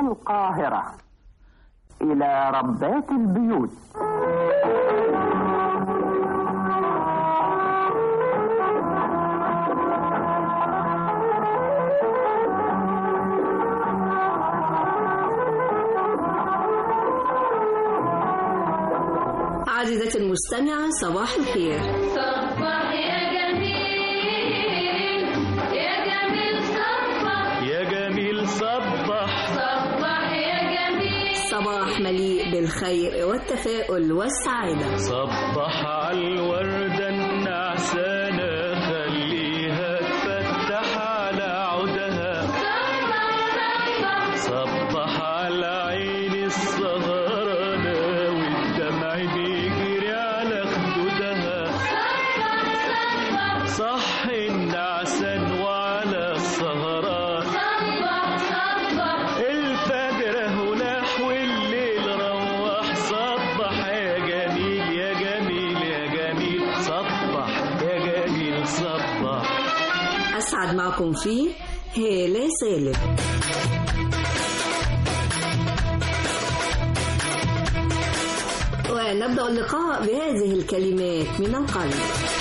القاهرة إلى ربات البيوت عزيزتي المستمعة صباح الخير صبح يا جميل يا جميل صبح يا جميل صبح صبح يا جميل صباح مليء بالخير والتفاؤل والسعادة صبح عالوردة النعسانة خليها تفتح على عودها صبح على عين السهرانة والدمع بيجري على خدودها صح النعسان وعلى السهران الفجر هناح والليل روح صبح يا جميل يا جميل يا جميل صبح يا جميل صبح أسعد معكم فيه هالة سالم ونبدأ اللقاء بهذه الكلمات من القلب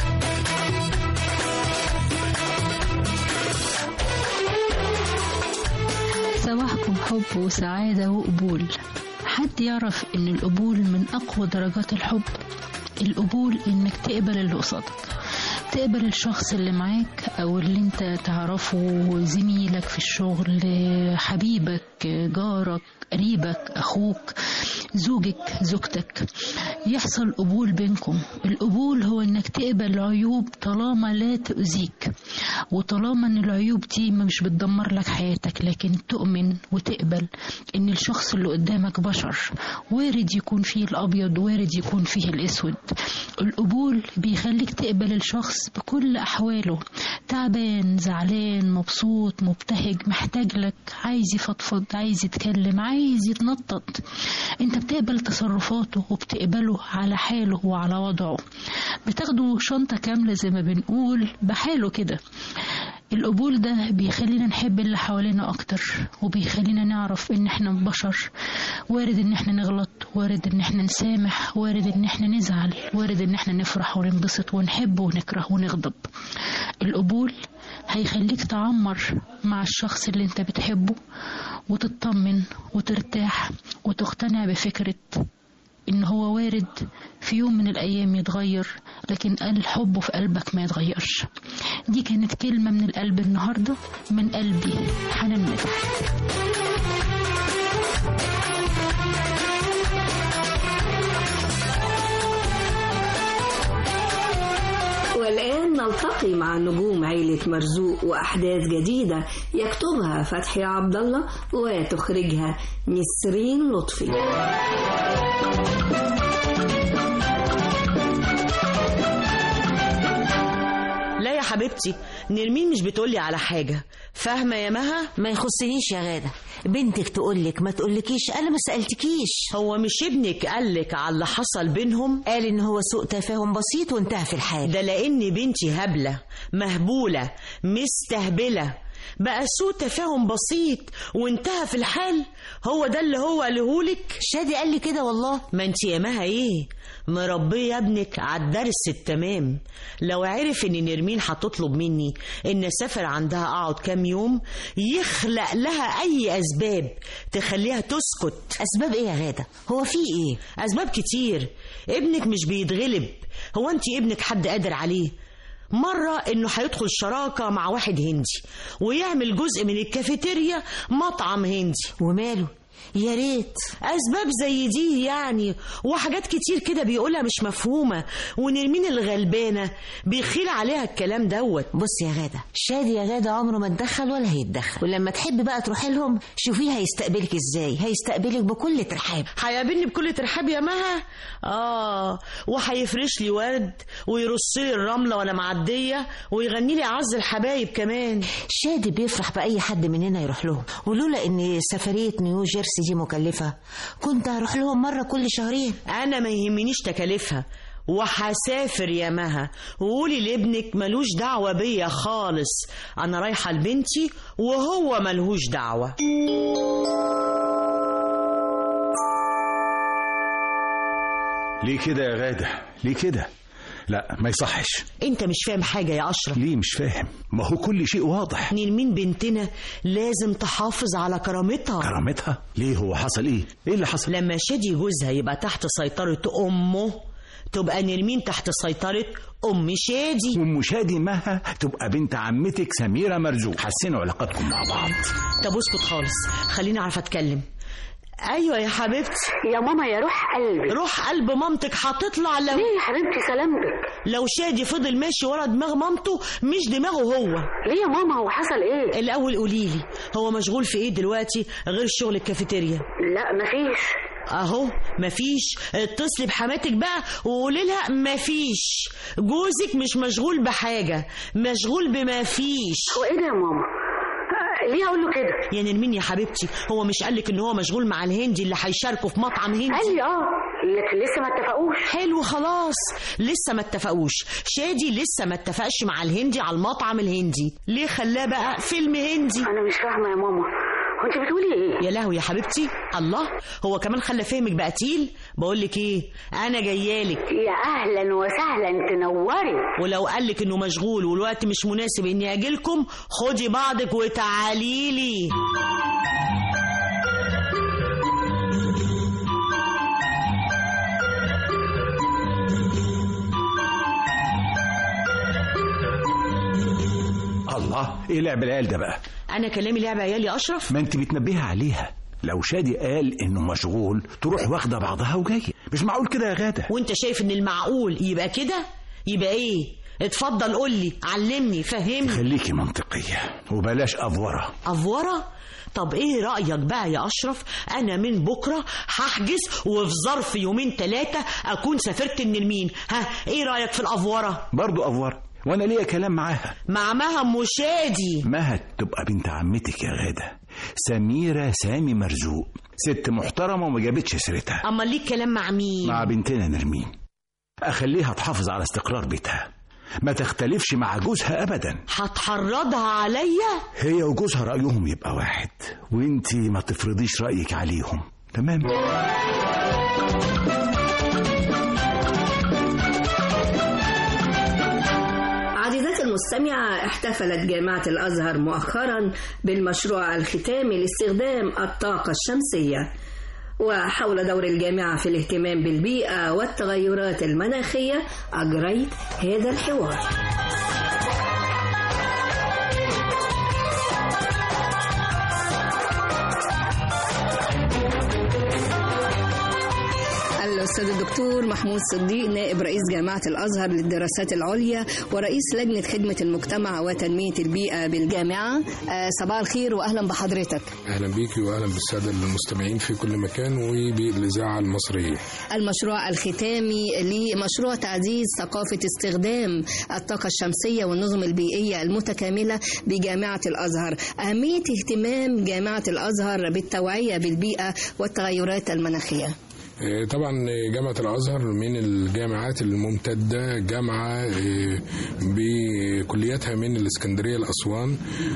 صباحكم حب وسعادة وقبول حد يعرف إن القبول من أقوى درجات الحب القبول إنك تقبل اللي قصادك تقبل الشخص اللي معاك أو اللي أنت تعرفه زميلك في الشغل حبيبك جارك قريبك أخوك زوجك زوجتك يحصل قبول بينكم القبول هو انك تقبل العيوب طالما لا تؤذيك وطالما ان العيوب دي مش بتدمر لك حياتك لكن تؤمن وتقبل ان الشخص اللي قدامك بشر وارد يكون فيه الابيض وارد يكون فيه الاسود القبول بيخليك تقبل الشخص بكل احواله تعبان زعلان مبسوط مبتهج محتاج لك عايز يفضفض عايز يتكلم عايز يتنطط انت بتقبل تصرفاته وبتقبله على حاله وعلى وضعه بتاخده شنطة كاملة زي ما بنقول بحاله كده القبول ده بيخلينا نحب اللي حوالينا اكتر وبيخلينا نعرف ان احنا بشر وارد ان احنا نغلط وارد ان احنا نسامح وارد ان احنا نزعل وارد ان احنا نفرح وننبسط ونحب ونكره ونغضب القبول هيخليك تعمر مع الشخص اللي انت بتحبه وتطمن وترتاح وتقتنع بفكرة ان هو وارد في يوم من الايام يتغير لكن الحب في قلبك ما يتغيرش دي كانت كلمة من القلب النهاردة من قلبي حنان مدح والآن نلتقي مع نجوم عيلة مرزوق وأحداث جديدة يكتبها فتحي عبد الله وتخرجها نسرين لطفي لا يا حبيبتي نرمين مش بتقولي على حاجة فاهمة يا مها ما يخصنيش يا غادة بنتك تقولك ما تقولكيش انا ما سألتكيش هو مش ابنك قالك على اللي حصل بينهم قال ان هو سوء تفاهم بسيط وانتهى في الحال ده لأن بنتي هبلة مهبولة مستهبلة بقى سوء تفاهم بسيط وانتهى في الحال هو ده اللي هو قالهولك شادي قال لي كده والله ما انت يا مها ايه مربيه ابنك على الدرس التمام لو عرف ان نرمين هتطلب مني ان اسافر عندها اقعد كام يوم يخلق لها اي اسباب تخليها تسكت اسباب ايه يا غادة هو في ايه اسباب كتير ابنك مش بيتغلب هو انت ابنك حد قادر عليه مرة انه هيدخل شراكة مع واحد هندي ويعمل جزء من الكافيتيريا مطعم هندي وماله يا ريت اسباب زي دي يعني وحاجات كتير كده بيقولها مش مفهومة ونرمين الغلبانة بيخيل عليها الكلام دوت بص يا غادة شادي يا غادة عمره ما اتدخل ولا هيتدخل ولما تحب بقى تروحي لهم شوفيه هيستقبلك ازاي هيستقبلك بكل ترحاب هيقابلني بكل ترحاب يا مها اه وهيفرش لي ورد ويرص لي الرمله وانا معديه ويغني لي اعز الحبايب كمان شادي بيفرح بأي حد مننا يروح لهم ولولا ان سفرية نيو جيرسي دي مكلفة كنت هروح لهم مرة كل شهرين انا ما يهمنيش تكاليفها وهسافر يا مها وقولي لابنك ملوش دعوة بيا خالص أنا رايحة لبنتي وهو ملهوش دعوة ليه كده يا غادة ليه كده لا ما يصحش انت مش فاهم حاجة يا أشرف ليه مش فاهم ما هو كل شيء واضح نرمين بنتنا لازم تحافظ على كرامتها كرامتها ليه هو حصل ايه ايه اللي حصل لما شادي جوزها يبقى تحت سيطرة أمه تبقى نرمين تحت سيطرة أم شادي ام شادي مها تبقى بنت عمتك سميرة مرزوق حسنوا علاقتكم مع بعض طب اسكت خالص خليني أعرف أتكلم أيوة يا حبيبتي يا ماما يا روح قلبي روح قلب مامتك هتطلع لو ليه يا حبيبتي سلامتك لو شادي فضل ماشي ورا دماغ مامته مش دماغه هو ليه يا ماما هو حصل ايه الأول قوليلي هو مشغول في إيه دلوقتي غير شغل الكافيتيريا لا مفيش اهو مفيش اتصلي بحماتك بقى وقولي لها مفيش جوزك مش مشغول بحاجه مشغول بمفيش هو ايه ده يا ماما آه، ليه اقول له كده يا نرمين يا حبيبتي هو مش قالك ان هو مشغول مع الهندي اللي هيشاركوا في مطعم هندي قال لي اه لكن لسه ما اتفقوش حلو خلاص لسه ما اتفقوش شادي لسه ما اتفقش مع الهندي على المطعم الهندي ليه خلاه بقى فيلم هندي انا مش فاهمه يا ماما هو انت بتقولي ايه يا لهوي يا حبيبتي الله هو كمان خلى فهمك بقى تقيل بقول لك ايه انا جايالك يا اهلا وسهلا تنوري ولو قالك انه مشغول والوقت مش مناسب اني اجيلكم خدي بعضك وتعالي لي الله ايه لعب العيال ده بقى انا كلامي لعب عيالي يا اشرف ما انت بتنبهها عليها لو شادي قال انه مشغول تروح واخده بعضها وجايه مش معقول كده يا غاده وانت شايف ان المعقول يبقى كده يبقى ايه اتفضل قول لي علمني فهمني خليكي منطقيه وبلاش افوره افوره طب ايه رايك بقى يا اشرف انا من بكره هحجز وفي ظرف يومين ثلاثه اكون سافرت النرمين ها ايه رايك في الافوره برضو افوره وانا ليا كلام معاها مع مها ام شادي مها تبقى بنت عمتك يا غاده سميره سامي مرزوق ست محترمه وما جابتش سيرتها اما ليك كلام مع مين مع بنتنا نرمين اخليها تحافظ على استقرار بيتها ما تختلفش مع جوزها ابدا هتحرضها عليا هي وجوزها رايهم يبقى واحد وانتي ما تفرضيش رايك عليهم تمام عزيزتي المستمعة احتفلت جامعة الأزهر مؤخرا بالمشروع الختامي لاستخدام الطاقة الشمسية وحول دور الجامعة في الاهتمام بالبيئة والتغيرات المناخية أجريت هذا الحوار الأستاذ الدكتور محمود صديق نائب رئيس جامعة الأزهر للدراسات العليا ورئيس لجنة خدمة المجتمع وتنمية البيئة بالجامعة آه، صباح الخير وأهلا بحضرتك اهلا بيكي واهلا بالساده المستمعين في كل مكان وبالاذاعه المصريه المشروع الختامي لمشروع تعزيز ثقافة استخدام الطاقة الشمسية والنظم البيئية المتكاملة بجامعة الأزهر أهمية اهتمام جامعة الأزهر بالتوعية بالبيئة والتغيرات المناخية آه، طبعا جامعة الأزهر من الجامعات الممتدة جامعة آه، بكلياتها من الإسكندرية لأسوان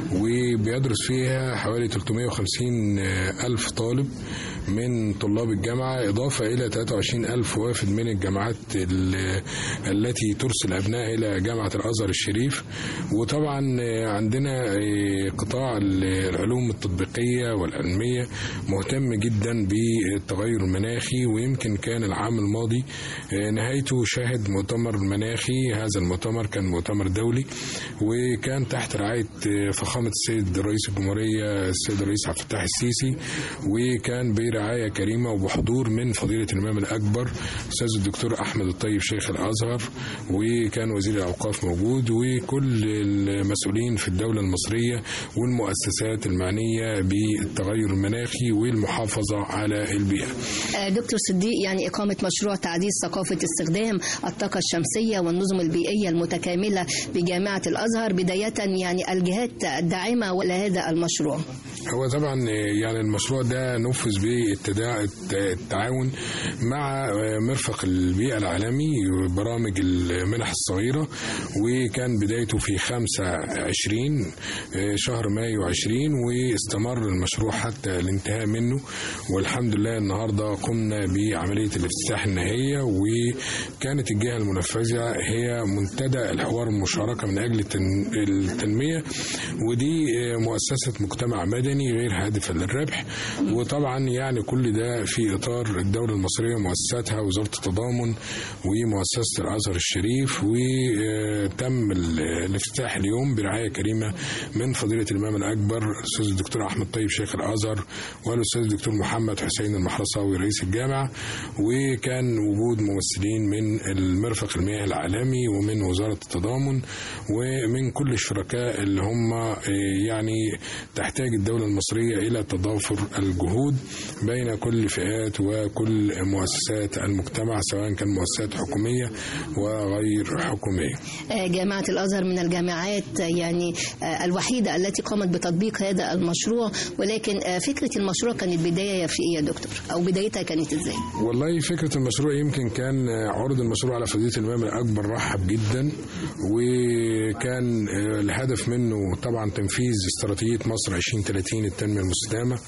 وبيدرس فيها حوالي 350 ألف طالب من طلاب الجامعة إضافة إلى 23 ألف وافد من الجامعات ال- التي ترسل أبناء إلى جامعة الأزهر الشريف وطبعا آه، عندنا آه، قطاع العلوم التطبيقية والعلمية مهتم جدا بالتغير المناخي ويمكن كان العام الماضي آه، نهايته شهد مؤتمر مناخي هذا المؤتمر كان مؤتمر دولي وكان تحت رعاية آه، فخامة السيد رئيس الجمهورية السيد الرئيس عبد الفتاح السيسي وكان برعاية كريمة وبحضور من فضيلة الإمام الأكبر أستاذ الدكتور أحمد الطيب شيخ الأزهر وكان وزير الأوقاف موجود وكل المسؤولين في الدولة المصرية والمؤسسات المعنية بالتغير المناخي والمحافظة على البيئة آه، دكتور صديق يعني إقامة مشروع تعزيز ثقافة استخدام الطاقة الشمسية والنظم البيئية المتكاملة بجامعة الأزهر بداية يعني الجهات الداعمة لهذا المشروع هو طبعا يعني المشروع ده نفذ بالتدا- التعاون مع مرفق البيئة العالمي برامج المنح الصغيرة وكان بدايته في 25 شهر مايو 20 واستمر المشروع حتى الانتهاء منه والحمد لله النهاردة قمنا بعملية الافتتاح النهائية وكانت الجهة المنفذة هي منتدى الحوار المشاركة من أجل التن- التنمية ودي مؤسسة مجتمع مدني غير هادفة للربح وطبعا يعني كل ده في إطار الدولة المصرية ومؤسساتها وزارة التضامن ومؤسسة الأزهر الشريف وتم ال- الافتتاح اليوم برعاية كريمة من فضيلة الإمام الأكبر الأستاذ الدكتور أحمد طيب شيخ الأزهر والأستاذ الدكتور محمد حسين المحرصاوي رئيس الجامعة وكان وجود ممثلين من المرفق المياه العالمي ومن وزارة التضامن ومن كل الشركاء اللي هم آه، يعني تحتاج الدولة المصرية إلى تضافر الجهود بين كل فئات وكل مؤسسات المجتمع سواء كان مؤسسات حكومية وغير حكومية آه، جامعة الأزهر من الجامعات آه، يعني آه، الوحيدة التي قامت بتطبيق هذا المشروع ولكن آه، فكرة المشروع كانت بداية في إيه يا دكتور أو بدايتها كانت إزاي؟ والله فكرة المشروع يمكن كان عرض المشروع على فضيلة الإمام الأكبر رحب جدا وكان الهدف منه طبعا تنفيذ استراتيجية مصر 2030 التنمية المستدامة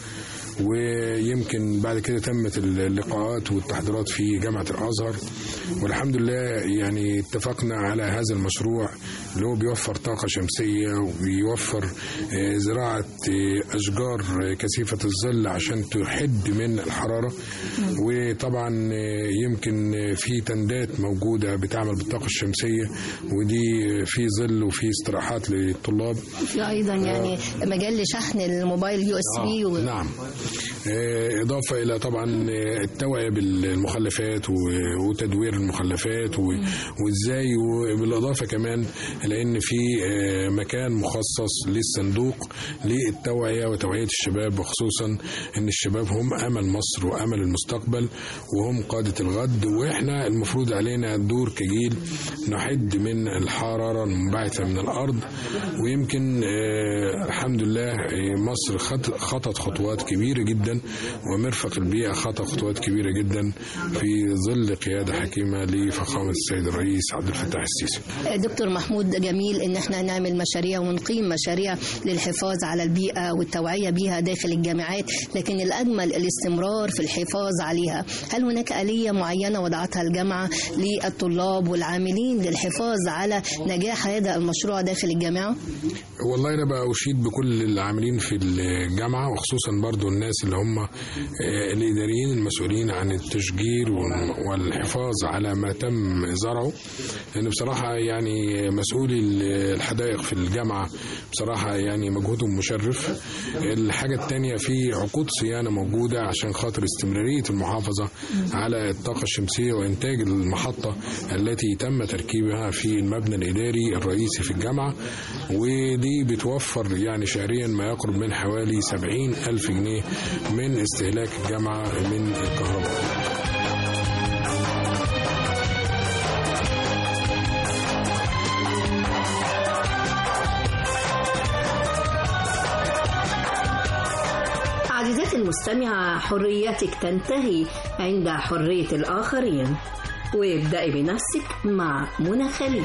ويمكن بعد كده تمت اللقاءات والتحضيرات في جامعة الأزهر والحمد لله يعني اتفقنا على هذا المشروع اللي هو بيوفر طاقة شمسية وبيوفر آه، زراعة آه، أشجار آه، كثيفة الظل عشان تحد من الحرارة وطبعا آه، يمكن آه، في تندات موجودة بتعمل بالطاقة الشمسية ودي آه، في ظل وفي استراحات للطلاب في أيضا يعني مجال لشحن الموبايل يو اس بي آه، نعم آه، إضافة إلى طبعا آه، التوعية بالمخلفات و- وتدوير المخلفات و- وإزاي وبالإضافة كمان لأن في آه، مكان مخصص للصندوق للتوعية وتوعية الشباب وخصوصا أن الشباب هم أمل مصر وأمل المستقبل وهم قادة الغد وإحنا المفروض علينا دور كجيل نحد من الحرارة المنبعثة من الأرض ويمكن آه، الحمد لله آه، مصر خط- خطت خطوات كبيرة جدا ومرفق البيئة خطى خطوات كبيرة جدا في ظل قيادة حكيمة لفخامة السيد الرئيس عبد الفتاح السيسي آه، دكتور محمود جميل ان احنا نعمل مشاريع ونقيم مشاريع للحفاظ على البيئة والتوعية بها داخل الجامعات لكن الأجمل الاستمرار في الحفاظ عليها هل هناك آلية معينة وضعتها الجامعة للطلاب والعاملين للحفاظ على نجاح هذا المشروع داخل الجامعة؟ والله انا بقى اشيد بكل العاملين في الجامعه وخصوصا برضو الناس اللي هم آه، الاداريين المسؤولين عن التشجير وال- والحفاظ على ما تم زرعه لان بصراحه يعني مسؤولي الحدائق في الجامعه بصراحه يعني مجهودهم مشرف الحاجه الثانيه في عقود صيانه موجوده عشان خاطر استمراريه المحافظه على الطاقه الشمسيه وانتاج المحطه التي تم تركيبها في المبنى الاداري الرئيسي في الجامعه ودي بتوفر يعني شهريا ما يقرب من حوالي 70 ألف جنيه من استهلاك الجامعة من الكهرباء عزيزتي المستمعة حريتك تنتهي عند حرية الآخرين وابدأي بنفسك مع منى خليل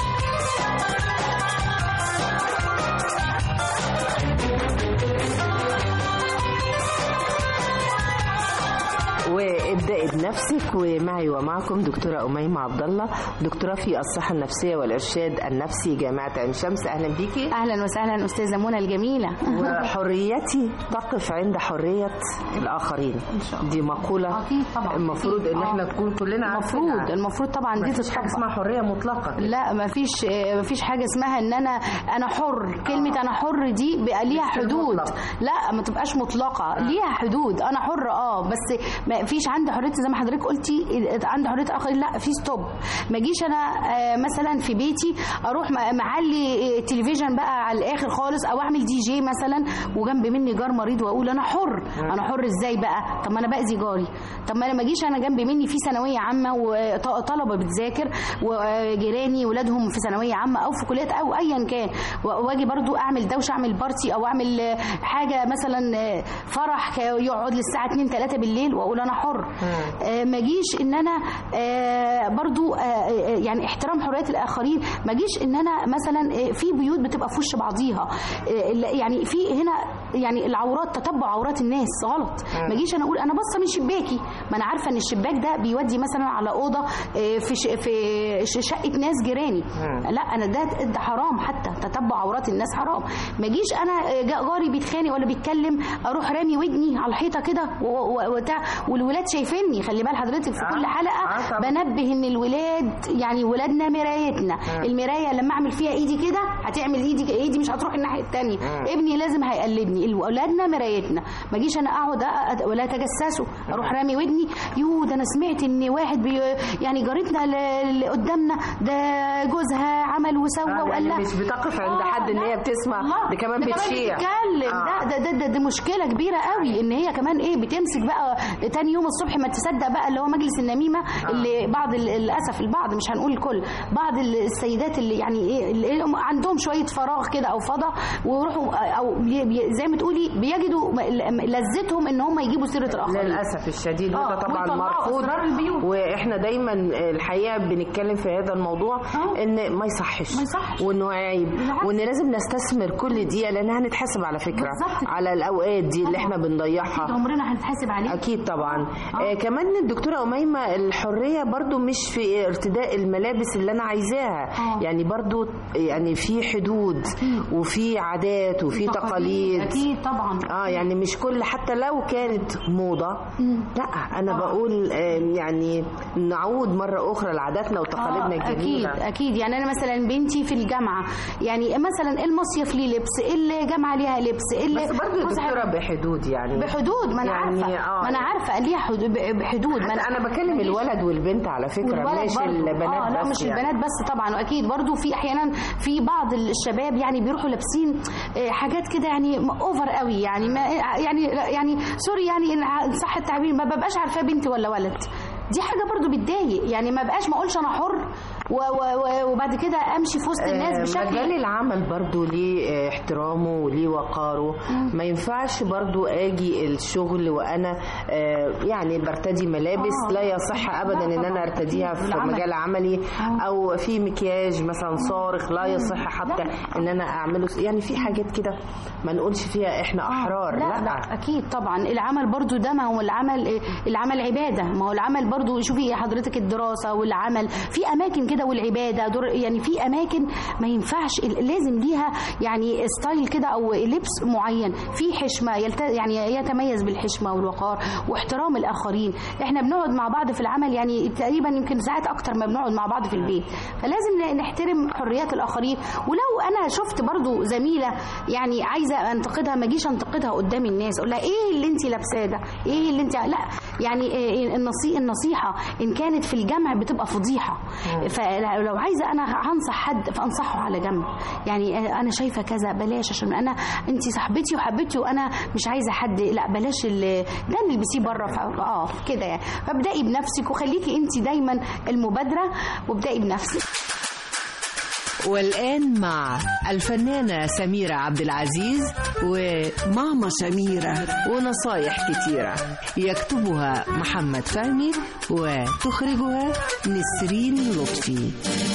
وابدأي بنفسك ومعي ومعكم دكتورة أميمة عبد الله دكتورة في الصحة النفسية والإرشاد النفسي جامعة عين شمس أهلا بيكي اهلا وسهلا استاذه منى الجميله وحريتي تقف عند حرية الآخرين دي مقولة اكيد طبعا المفروض إن آه. احنا نكون كلنا عارفينها. المفروض المفروض طبعا دي مفيش حاجة تتطبق اسمها حرية مطلقة لا مفيش آه، مفيش حاجه اسمها ان انا انا حر كلمه انا حر دي بقى ليها مش حدود مطلق. لا ما تبقاش مطلقه ليها حدود انا حر اه بس ما فيش عندي حريه زي ما حضرتك قلتي عندي حريه اخرين لا في ستوب ما اجيش انا آه، مثلا في بيتي اروح م- معلي آه، تلفزيون بقى على الاخر خالص او اعمل دي جي مثلا وجنب مني جار مريض واقول انا حر انا حر ازاي بقى طب ما انا باذي جاري طب ما انا ما اجيش انا جنب مني في ثانويه عامه وطلبه بتذاكر وجيراني ولادهم في ثانويه عامه او في كليات او ايا كان و- واجي برضو اعمل دوشه اعمل بارتي او اعمل آه، حاجه مثلا آه، فرح ك- يقعد للساعه 2 3 بالليل واقول انا حر آه، ما اجيش ان انا آه، برضو آه، آه، يعني احترام حريات الاخرين ما اجيش ان انا مثلا آه، في بيوت بتبقى في وش بعضيها آه، لا- يعني في هنا يعني العورات تتبع عورات الناس غلط ما اجيش انا اقول انا باصه من شباكي ما انا عارفه ان الشباك ده بيودي مثلا على اوضه آه، في ش- في ش- شقه ناس جيراني لا انا ده ده حرام حتى تتبع عورات الناس حرام ما اجيش انا آه، جا- جاري بيتخانق ولا بيتكلم اروح رامي ودني على الحيطه كده و- و- وبتاع والولاد شايفيني خلي بال حضرتك في كل حلقه بنبه ان الولاد يعني ولادنا مرايتنا المرايه لما اعمل فيها ايدي كده هتعمل ايدي ايدي مش هتروح الناحيه الثانيه ابني لازم هيقلدني ولادنا مرايتنا ما اجيش انا اقعد أ- ولا اتجسسه اروح رامي ودني يو ده انا سمعت ان واحد بي يعني جارتنا ل- اللي قدامنا ده جوزها عمل وسوى آه، وقال يعني لها مش بتقف عند آه، حد ان لا. هي بتسمع الله، دي كمان ده بتشيع بتتكلم آه. ده ده ده, ده, ده مشكله كبيره قوي ان هي كمان ايه بتمسك بقى تاني يوم الصبح ما تصدق بقى اللي هو مجلس النميمه اللي بعض ال- للاسف البعض مش هنقول الكل بعض السيدات اللي يعني ايه اللي هم عندهم شويه فراغ كده او فضا ويروحوا او بي بي زي ما تقولي بيجدوا م- لذتهم ان هم يجيبوا سيره الاخرين للاسف الشديد آه، وده طبعا ويطلعوا مرفوض أسرار البيوت. واحنا دايما الحقيقه بنتكلم في هذا الموضوع ان ما يصحش ما يصحش. وانه عيب بالعكس. وان لازم نستثمر كل دقيقه لانها هنتحاسب على فكره بالظبط. على الاوقات دي اللي احنا بنضيعها أكيد عمرنا هنتحاسب عليه اكيد طبعا آه كمان الدكتوره اميمه الحريه برضو مش في ارتداء الملابس اللي انا عايزاها آه. يعني برضو يعني في حدود وفي عادات وفي تقاليد اكيد طبعا اه يعني مش كل حتى لو كانت موضه لا انا بقول آه يعني نعود مره اخرى لعاداتنا وتقاليدنا آه، الجميله اكيد اكيد يعني انا مثلا بنتي في الجامعه يعني مثلا المصيف ليه لبس الجامعه ليها لبس اللي بس برضه يا دكتوره بحدود يعني بحدود ما انا يعني عارفه آه ما انا عارفه ليها حدود بحدود ما انا انا بكلم الولد والبنت على فكره والولد مش برضو. البنات آه لا بس مش يعني. البنات بس طبعا واكيد برضو في احيانا في بعض الشباب يعني بيروحوا لابسين آه، حاجات كده يعني اوفر قوي يعني ما يعني يعني سوري يعني ان ع- صح التعبير ما ببقاش عارفاه بنت ولا ولد دي حاجه برضو بتضايق يعني ما بقاش ما اقولش انا حر و و و وبعد كده امشي في وسط الناس آه، بشكل مجال العمل برضو ليه آه، احترامه وليه وقاره ما ينفعش برضو اجي الشغل وانا آه، يعني برتدي ملابس آه. لا يصح ابدا ان انا ارتديها في بالعمل. مجال عملي او في مكياج مثلا صارخ لا يصح حتى ان انا اعمله يعني في حاجات كده ما نقولش فيها احنا احرار لا, لا اكيد طبعا العمل برضو ده ما هو العمل إيه؟ العمل عباده ما هو العمل برضو شوفي حضرتك الدراسه والعمل في اماكن كده والعباده دور يعني في اماكن ما ينفعش لازم ليها يعني ستايل كده او لبس معين في حشمه يلت يعني يتميز بالحشمه والوقار واحترام الاخرين احنا بنقعد مع بعض في العمل يعني تقريبا يمكن ساعات اكتر ما بنقعد مع بعض في البيت فلازم نحترم حريات الاخرين ولو انا شفت برضو زميله يعني عايزه انتقدها ما اجيش انتقدها قدام الناس اقول لها ايه اللي انت لابساه ده ايه اللي انت لا يعني إيه النصي... النصيحه ان كانت في الجمع بتبقى فضيحه فلو عايزه انا هنصح حد فانصحه على جنب يعني انا شايفه كذا بلاش عشان انا انت صاحبتي وحبيبتي وانا مش عايزه حد لا بلاش ال- ده نلبسيه بره ف- اه كده يعني فابدأي بنفسك وخليكي انت دايما المبادره وابدأي بنفسك والآن مع الفنانة سميرة عبد العزيز وماما سميرة ونصايح كتيرة يكتبها محمد فهمي وتخرجها نسرين لطفي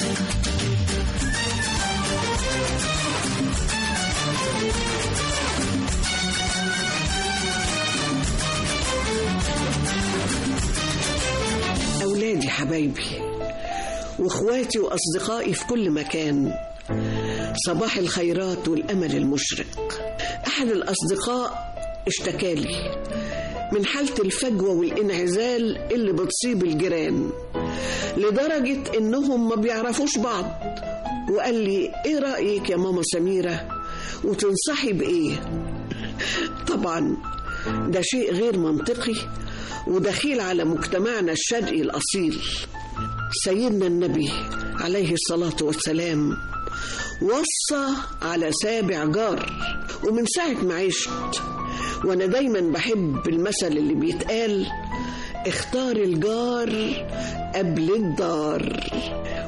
أولادي حبايبي وإخواتي وأصدقائي في كل مكان صباح الخيرات والأمل المشرق أحد الأصدقاء اشتكالي من حالة الفجوة والانعزال اللي بتصيب الجيران لدرجة إنهم ما بيعرفوش بعض وقال لي إيه رأيك يا ماما سميرة وتنصحي بإيه طبعا ده شيء غير منطقي ودخيل على مجتمعنا الشرقي الأصيل سيدنا النبي عليه الصلاة والسلام وصى على سابع جار ومن ساعة ما عشت وأنا دايما بحب المثل اللي بيتقال اختار الجار قبل الدار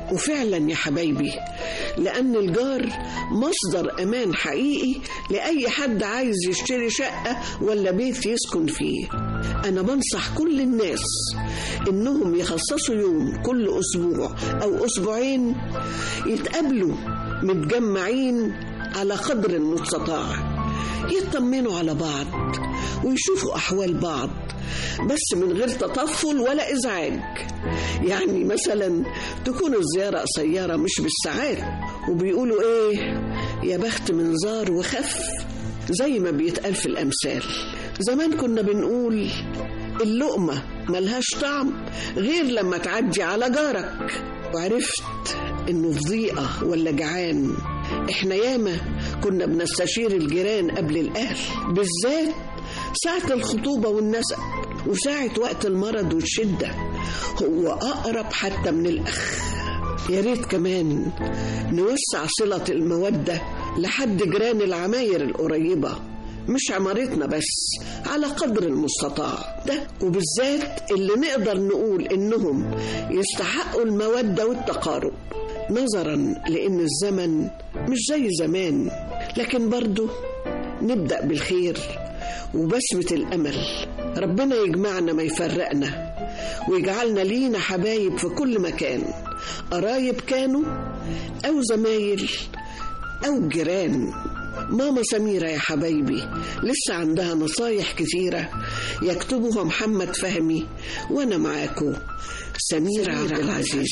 وفعلا يا حبايبي لأن الجار مصدر أمان حقيقي لأي حد عايز يشتري شقة ولا بيت يسكن فيه أنا بنصح كل الناس إنهم يخصصوا يوم كل أسبوع أو أسبوعين يتقابلوا متجمعين على قدر المستطاع يطمنوا على بعض ويشوفوا أحوال بعض بس من غير تطفل ولا إزعاج يعني مثلا تكون الزيارة قصيرة مش بالساعات وبيقولوا إيه يا بخت من زار وخف زي ما بيتقال في الأمثال زمان كنا بنقول اللقمة ملهاش طعم غير لما تعدي على جارك وعرفت إنه في ضيقة ولا جعان إحنا ياما كنا بنستشير الجيران قبل الأهل بالذات ساعة الخطوبة والنسب وساعة وقت المرض والشدة هو أقرب حتى من الأخ يا ريت كمان نوسع صلة المودة لحد جيران العماير القريبة مش عمارتنا بس على قدر المستطاع ده وبالذات اللي نقدر نقول إنهم يستحقوا المودة والتقارب نظرا لأن الزمن مش زي زمان لكن برضه نبدأ بالخير وبسمة الأمل ربنا يجمعنا ما يفرقنا ويجعلنا لينا حبايب في كل مكان قرايب كانوا أو زمايل أو جيران ماما سميرة يا حبايبي لسه عندها نصايح كتيرة يكتبها محمد فهمي وأنا معاكم سميرة عبد العزيز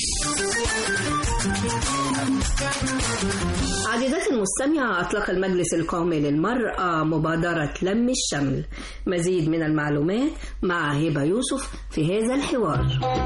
عزيزاتي المستمعة أطلق المجلس القومي للمرأة مبادرة لم الشمل مزيد من المعلومات مع هبة يوسف في هذا الحوار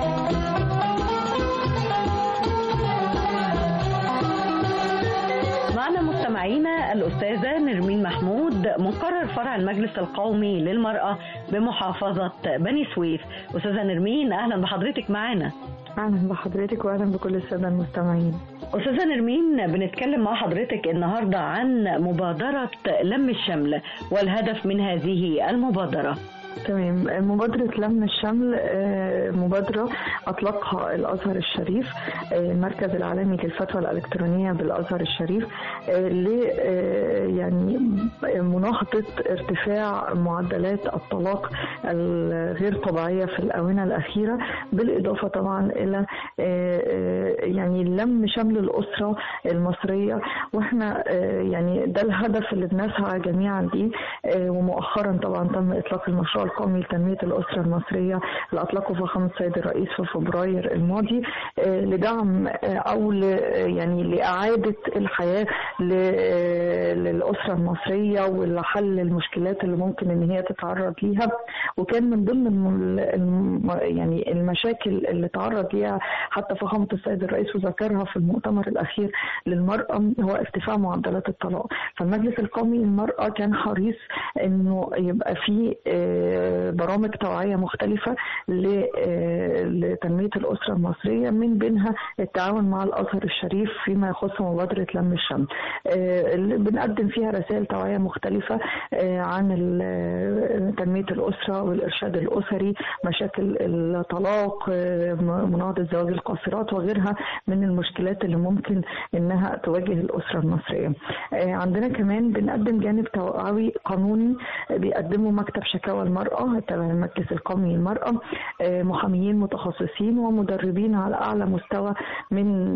معنا مستمعينا الأستاذة نرمين محمود مقرر فرع المجلس القومي للمرأة بمحافظة بني سويف أستاذة نرمين أهلا بحضرتك معنا أهلا بحضرتك وأهلا بكل السادة المستمعين أستاذة نرمين بنتكلم مع حضرتك النهاردة عن مبادرة لم الشمل والهدف من هذه المبادرة تمام مبادرة لم الشمل آه، مبادرة أطلقها الأزهر الشريف آه، المركز العالمي للفتوى الإلكترونية بالأزهر الشريف آه، ل آه، يعني مناهضة ارتفاع معدلات الطلاق الغير طبيعية في الآونة الأخيرة بالإضافة طبعا إلى آه، آه، يعني لم شمل الأسرة المصرية وإحنا آه، يعني ده الهدف اللي بنسعى جميعا ليه آه، ومؤخرا طبعا تم إطلاق المشروع القومي لتنمية الأسرة المصرية اللي أطلقه فخامة السيد الرئيس في فبراير الماضي آه، لدعم آه، أو ل- يعني لإعادة الحياة ل- آه، للأسرة المصرية ولحل المشكلات اللي ممكن إن هي تتعرض ليها وكان من ضمن الم- الم- يعني المشاكل اللي تعرض ليها حتى فخامة السيد الرئيس وذكرها في المؤتمر الأخير للمرأة هو ارتفاع معدلات الطلاق فالمجلس القومي للمرأة كان حريص إنه يبقى فيه آه، برامج توعية مختلفة ل- آه، لتنمية الأسرة المصرية من بينها التعاون مع الأزهر الشريف فيما يخص مبادرة لم الشمل آه، اللي بنقدم فيها رسائل توعية مختلفة آه، عن ال- تنمية الأسرة والإرشاد الأسري مشاكل الطلاق آه، مناهضة زواج القاصرات وغيرها من المشكلات اللي ممكن إنها تواجه الأسرة المصرية آه، عندنا كمان بنقدم جانب توعوي قانوني آه، بيقدمه مكتب شكاوى المرأة تبع المجلس القومي للمرأة آه، محاميين متخصصين ومدربين على أعلى مستوى من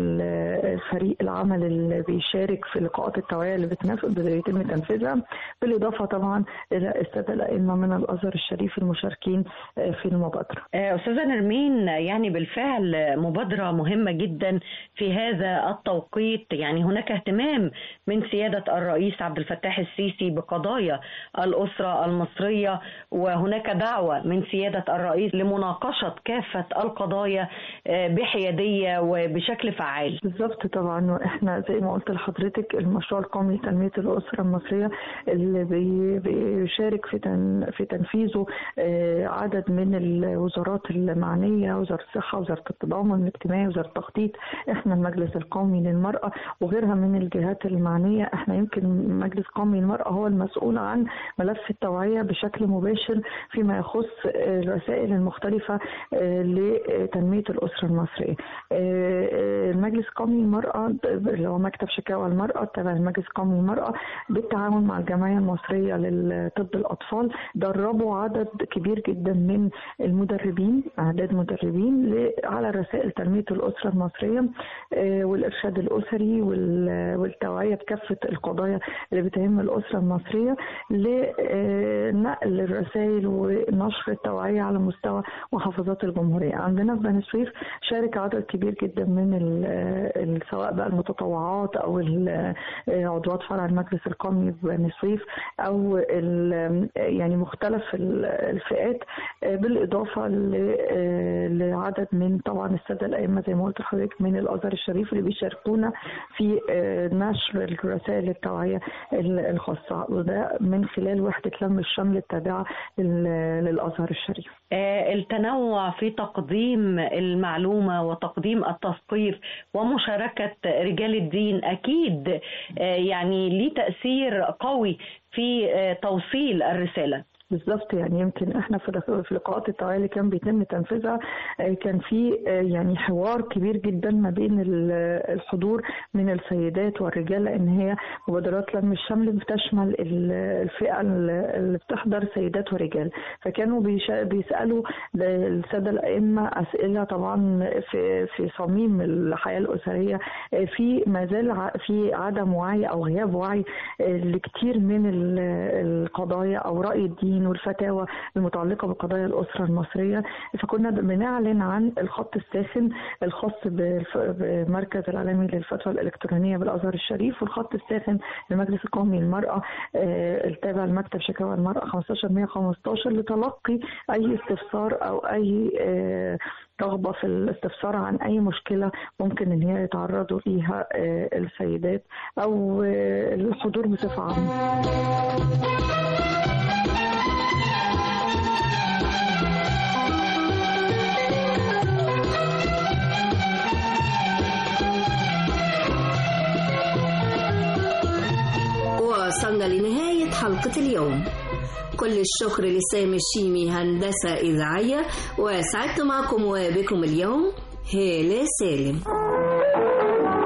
ال- فريق العمل اللي بيشارك في لقاءات التوعية اللي بتنف- بيتم تنفيذها بالإضافة طبعا إلى السادة الأئمة من الأزهر الشريف المشاركين آه، في المبادرة آه، أستاذة نرمين يعني بالفعل مبادرة مهمة جدا في هذا التوقيت يعني هناك اهتمام من سيادة الرئيس عبد الفتاح السيسي بقضايا الأسرة المصرية وهناك دعوة من سيادة الرئيس لمناقشة كافة القضايا آه، بحيادية وبشكل فعال بالظبط طبعا واحنا زي ما قلت لحضرتك المشروع القومي لتنميه الاسره المصريه اللي بي- بيشارك في تن في تنفيذه آه، عدد من الوزارات المعنيه وزاره الصحه وزاره التضامن الاجتماعي وزاره التخطيط احنا المجلس القومي للمراه وغيرها من الجهات المعنيه احنا يمكن مجلس قومي للمراه هو المسؤول عن ملف التوعيه بشكل مباشر مباشر فيما يخص آه، الرسائل المختلفة آه، لتنمية الأسرة المصرية آه، آه، المجلس القومي للمرأة اللي هو مكتب شكاوى المرأة تبع المجلس القومي للمرأة بالتعاون مع الجمعية المصرية لطب الأطفال دربوا عدد كبير جدا من المدربين أعداد مدربين ل- على رسائل تنمية الأسرة المصرية آه، والإرشاد الأسري وال- والتوعية بكافة القضايا اللي بتهم الأسرة المصرية لنقل الرسائل ونشر التوعية على مستوى محافظات الجمهورية عندنا في بني سويف شارك عدد كبير جدا من ال- ال- سواء بقى المتطوعات أو ال- عضوات فرع المجلس القومي في بني سويف أو ال- يعني مختلف ال- الفئات آه، بالإضافة ل- آه، لعدد من طبعا السادة الأئمة زي ما قلت لحضرتك من الأزهر الشريف اللي بيشاركونا في آه، نشر الرسائل التوعية ال- الخاصة وده من خلال وحدة لم الشمل التابعة لل- للأزهر الشريف آه، التنوع في تقديم المعلومة وتقديم التثقيف ومشاركة رجال الدين أكيد آه، يعني ليه تأثير قوي في آه، توصيل الرسالة بالظبط يعني يمكن احنا في لق- في لقاءات التوعيه اللي كان بيتم تنفيذها آه، كان في آه، يعني حوار كبير جدا ما بين ال- الحضور من السيدات والرجال لان هي مبادرات لم الشمل بتشمل ال- الفئه ال- اللي بتحضر سيدات ورجال فكانوا بيشا- بيسالوا الساده الائمه اسئله طبعا في في صميم الحياه الاسريه آه، في ما زال ع- في عدم وعي او غياب وعي آه، لكتير من ال- القضايا او راي الدين والفتاوى المتعلقه بقضايا الاسره المصريه فكنا بنعلن عن الخط الساخن الخاص بالف- بمركز العالمي للفتوى الالكترونيه بالازهر الشريف والخط الساخن للمجلس القومي للمراه آه، التابع لمكتب شكاوى المراه 15115 لتلقي اي استفسار او اي آه، رغبه في الاستفسار عن اي مشكله ممكن ان هي يتعرضوا ليها آه، السيدات او آه، الحضور بصفه عامه وصلنا لنهاية حلقة اليوم كل الشكر لسامي الشيمي هندسة إذاعية وسعدت معكم وبكم اليوم هالة سالم